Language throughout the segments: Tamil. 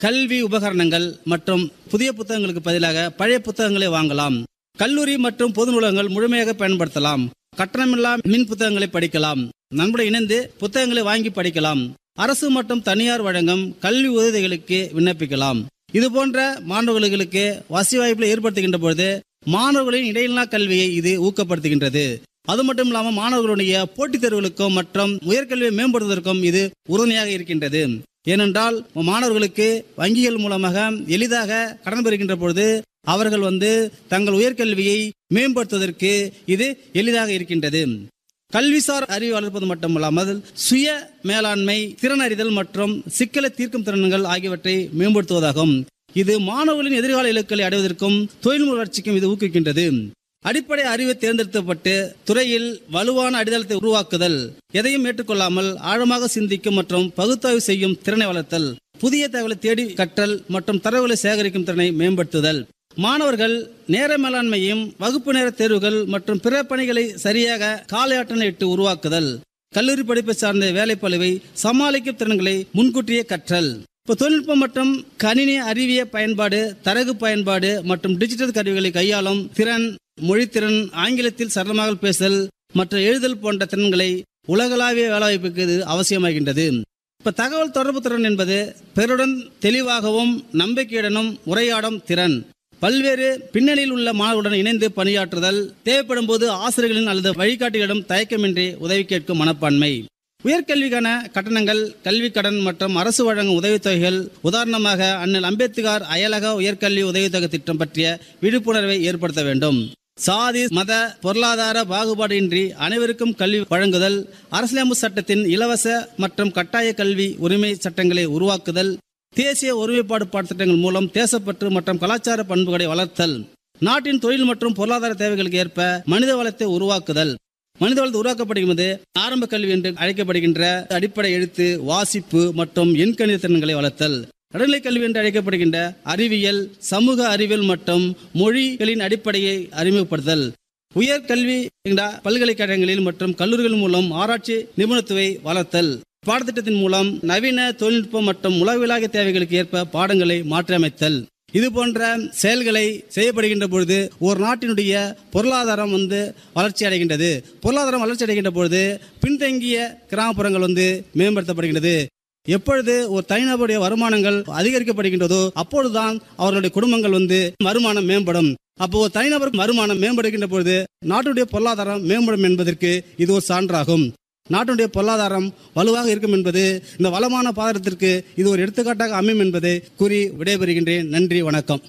கல்வி உபகரணங்கள் மற்றும் புதிய புத்தகங்களுக்கு பதிலாக பழைய புத்தகங்களை வாங்கலாம் கல்லூரி மற்றும் பொது நூலகங்கள் முழுமையாக பயன்படுத்தலாம் கட்டணமில்லா மின் புத்தகங்களை படிக்கலாம் நண்புடன் இணைந்து புத்தகங்களை வாங்கி படிக்கலாம் அரசு மற்றும் தனியார் வழங்கும் கல்வி உதவிகளுக்கு விண்ணப்பிக்கலாம் இது போன்ற மாணவர்களுக்கு வசதி வாய்ப்புகளை ஏற்படுத்துகின்ற பொழுது மாணவர்களின் இடையில்லா கல்வியை இது ஊக்கப்படுத்துகின்றது அது மட்டும் இல்லாமல் மாணவர்களுடைய போட்டித் தேர்வுகளுக்கும் மற்றும் உயர்கல்வியை மேம்படுத்துவதற்கும் இது உறுதுணையாக இருக்கின்றது ஏனென்றால் மாணவர்களுக்கு வங்கிகள் மூலமாக எளிதாக கடன் பெறுகின்ற பொழுது அவர்கள் வந்து தங்கள் உயர்கல்வியை மேம்படுத்துவதற்கு இது எளிதாக இருக்கின்றது கல்விசார் அறிவு வளர்ப்பது மட்டுமல்லாமல் சுய மேலாண்மை திறன் அறிதல் மற்றும் சிக்கலை தீர்க்கும் திறன்கள் ஆகியவற்றை மேம்படுத்துவதாகும் இது மாணவர்களின் எதிர்கால இலக்குகளை அடைவதற்கும் தொழில்முறை வளர்ச்சிக்கும் இது ஊக்குவிக்கின்றது அடிப்படை அறிவை தேர்ந்தெடுக்கப்பட்டு துறையில் வலுவான அடித்தளத்தை உருவாக்குதல் எதையும் ஏற்றுக்கொள்ளாமல் ஆழமாக சிந்திக்கும் மற்றும் பகுத்தாய்வு செய்யும் திறனை வளர்த்தல் புதிய தகவலை தேடி கற்றல் மற்றும் தரவுகளை சேகரிக்கும் திறனை மேம்படுத்துதல் மாணவர்கள் நேர மேலாண்மையும் வகுப்பு நேர தேர்வுகள் மற்றும் பிற பணிகளை சரியாக காலையாட்டலிட்டு உருவாக்குதல் கல்லூரி படிப்பை சார்ந்த வேலைப்பளுவை சமாளிக்கும் திறன்களை முன்கூட்டியே கற்றல் இப்போ தொழில்நுட்பம் மற்றும் கணினி அறிவிய பயன்பாடு தரகு பயன்பாடு மற்றும் டிஜிட்டல் கருவிகளை கையாளும் திறன் மொழித்திறன் ஆங்கிலத்தில் சரளமாக பேசுதல் மற்றும் எழுதல் போன்ற திறன்களை உலகளாவிய வேலைவாய்ப்புக்கு இது அவசியமாகின்றது இப்ப தகவல் தொடர்பு திறன் என்பது பிறருடன் தெளிவாகவும் நம்பிக்கையுடனும் உரையாடும் திறன் பல்வேறு பின்னணியில் உள்ள மாணவருடன் இணைந்து பணியாற்றுதல் தேவைப்படும் போது ஆசிரியர்களின் அல்லது வழிகாட்டிகளிடம் தயக்கமின்றி உதவி கேட்கும் மனப்பான்மை உயர்கல்விக்கான கட்டணங்கள் கல்வி கடன் மற்றும் அரசு வழங்கும் உதவித்தொகைகள் உதாரணமாக அண்ணல் அம்பேத்கர் அயலக உயர்கல்வி உதவித்தொகை திட்டம் பற்றிய விழிப்புணர்வை ஏற்படுத்த வேண்டும் சாதி மத பொருளாதார பாகுபாடின்றி அனைவருக்கும் கல்வி வழங்குதல் அரசியலமைப்பு சட்டத்தின் இலவச மற்றும் கட்டாய கல்வி உரிமை சட்டங்களை உருவாக்குதல் தேசிய ஒருமைப்பாடு பாடத்திட்டங்கள் மூலம் தேசப்பற்று மற்றும் கலாச்சார பண்புகளை வளர்த்தல் நாட்டின் தொழில் மற்றும் பொருளாதார தேவைகளுக்கு ஏற்ப மனித வளத்தை உருவாக்குதல் மனித வளத்தை உருவாக்கப்படுகிறது ஆரம்ப கல்வி என்று அழைக்கப்படுகின்ற அடிப்படை எழுத்து வாசிப்பு மற்றும் எண்கணித திறன்களை வளர்த்தல் நடுநிலை கல்வி என்று அழைக்கப்படுகின்ற அறிவியல் சமூக அறிவியல் மற்றும் மொழிகளின் அடிப்படையை அறிமுகப்படுத்தல் உயர்கல்வி என்ற பல்கலைக்கழகங்களில் மற்றும் கல்லூரிகள் மூலம் ஆராய்ச்சி நிபுணத்துவை வளர்த்தல் பாடத்திட்டத்தின் மூலம் நவீன தொழில்நுட்பம் மற்றும் உலகளாவிய தேவைகளுக்கு ஏற்ப பாடங்களை மாற்றியமைத்தல் இது போன்ற செயல்களை செய்யப்படுகின்ற பொழுது ஒரு நாட்டினுடைய பொருளாதாரம் வந்து வளர்ச்சி அடைகின்றது பொருளாதாரம் வளர்ச்சி அடைகின்ற பொழுது பின்தங்கிய கிராமப்புறங்கள் வந்து மேம்படுத்தப்படுகின்றது எப்பொழுது ஒரு தனிநபருடைய வருமானங்கள் அதிகரிக்கப்படுகின்றதோ அப்பொழுதுதான் அவர்களுடைய குடும்பங்கள் வந்து வருமானம் மேம்படும் அப்போ ஒரு தனிநபர் வருமானம் மேம்படுகின்ற பொழுது நாட்டுடைய பொருளாதாரம் மேம்படும் என்பதற்கு இது ஒரு சான்றாகும் நாட்டுடைய பொருளாதாரம் வலுவாக இருக்கும் என்பது இந்த வளமான பாதத்திற்கு இது ஒரு எடுத்துக்காட்டாக அமையும் என்பதை கூறி விடைபெறுகின்றேன் நன்றி வணக்கம்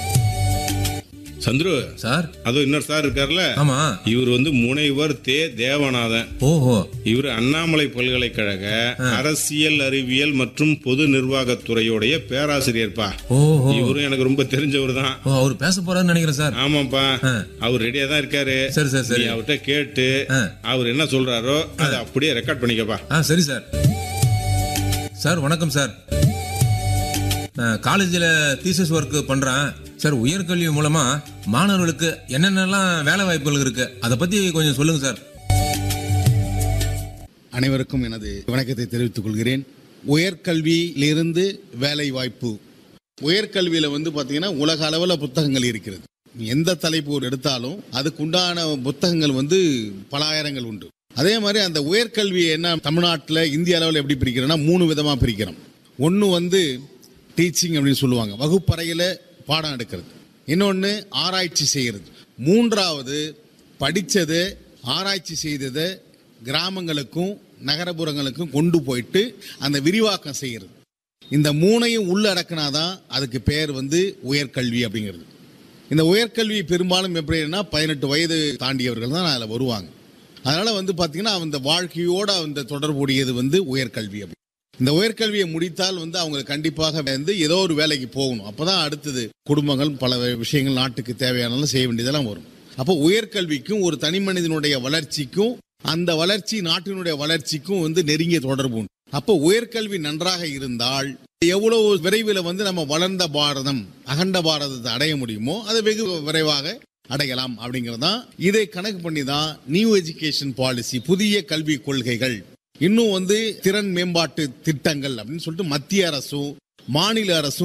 சந்துரு சார் அதோ இன்னொரு சார் இருக்கார்ல ஆமா இவர் வந்து முனைவர் தே தேவநாதன் ஓஹோ இவர் அண்ணாமலை பல்கலைக்கழக அரசியல் அறிவியல் மற்றும் பொது நிர்வாகத்துறையுடைய பேராசிரியர்ப்பா ஓஹோ இவரும் எனக்கு ரொம்ப தெரிஞ்சவர் தான் ஓ அவர் பேச போறாருன்னு நினைக்கிறேன் சார் ஆமாப்பா அவர் ரெடியா தான் இருக்காரு சரி சரி நீ சரி அவர்கிட்ட கேட்டு ஆ. அவர் என்ன சொல்றாரோ அதை அப்படியே ரெக்கார்ட் பண்ணிக்கப்பா ஆ சரி சார் சார் வணக்கம் சார் நான் காலேஜில் தீசஸ் ஒர்க் பண்றேன் சார் உயர்கல்வி மூலமா மாணவர்களுக்கு என்னென்னலாம் வேலை வாய்ப்புகள் இருக்கு அதை பத்தி கொஞ்சம் சொல்லுங்க சார் அனைவருக்கும் எனது வணக்கத்தை தெரிவித்துக் கொள்கிறேன் உயர்கல்வியிலிருந்து வேலை வாய்ப்பு உயர்கல்வியில வந்து பாத்தீங்கன்னா உலக அளவில் புத்தகங்கள் இருக்கிறது எந்த தலைப்பு ஒரு எடுத்தாலும் அதுக்குண்டான புத்தகங்கள் வந்து பல ஆயிரங்கள் உண்டு அதே மாதிரி அந்த உயர்கல்வியை என்ன தமிழ்நாட்டில் இந்திய அளவில் எப்படி பிரிக்கிறோம்னா மூணு விதமாக பிரிக்கிறோம் ஒன்று வந்து டீச்சிங் அப்படின்னு சொல்லுவாங்க வகுப்பறையில் பாடம் எடுக்கிறது இன்னொன்று ஆராய்ச்சி செய்கிறது மூன்றாவது படித்தது ஆராய்ச்சி செய்ததை கிராமங்களுக்கும் நகரப்புறங்களுக்கும் கொண்டு போயிட்டு அந்த விரிவாக்கம் செய்கிறது இந்த மூணையும் உள்ளடக்கினாதான் அதுக்கு பேர் வந்து உயர்கல்வி அப்படிங்கிறது இந்த உயர்கல்வி பெரும்பாலும் எப்படின்னா பதினெட்டு வயது தாண்டியவர்கள் தான் அதில் வருவாங்க அதனால வந்து பார்த்தீங்கன்னா அந்த வாழ்க்கையோட அந்த தொடர்புடையது வந்து உயர்கல்வி அப்படி இந்த உயர்கல்வியை முடித்தால் வந்து அவங்க கண்டிப்பாக வந்து ஏதோ ஒரு வேலைக்கு போகணும் அப்பதான் அடுத்தது குடும்பங்கள் பல விஷயங்கள் நாட்டுக்கு தேவையானதெல்லாம் செய்ய வேண்டியதெல்லாம் வரும் அப்போ உயர்கல்விக்கும் ஒரு தனி மனிதனுடைய வளர்ச்சிக்கும் அந்த வளர்ச்சி நாட்டினுடைய வளர்ச்சிக்கும் வந்து நெருங்கிய தொடர்பு உண்டு அப்போ உயர்கல்வி நன்றாக இருந்தால் எவ்வளவு விரைவில் வந்து நம்ம வளர்ந்த பாரதம் அகண்ட பாரதத்தை அடைய முடியுமோ அதை வெகு விரைவாக அடையலாம் அப்படிங்கிறது தான் இதை கணக்கு பண்ணி தான் நியூ எஜுகேஷன் பாலிசி புதிய கல்வி கொள்கைகள் இன்னும் வந்து திறன் மேம்பாட்டு திட்டங்கள் அப்படின்னு சொல்லிட்டு மத்திய அரசும் மாநில அரசும்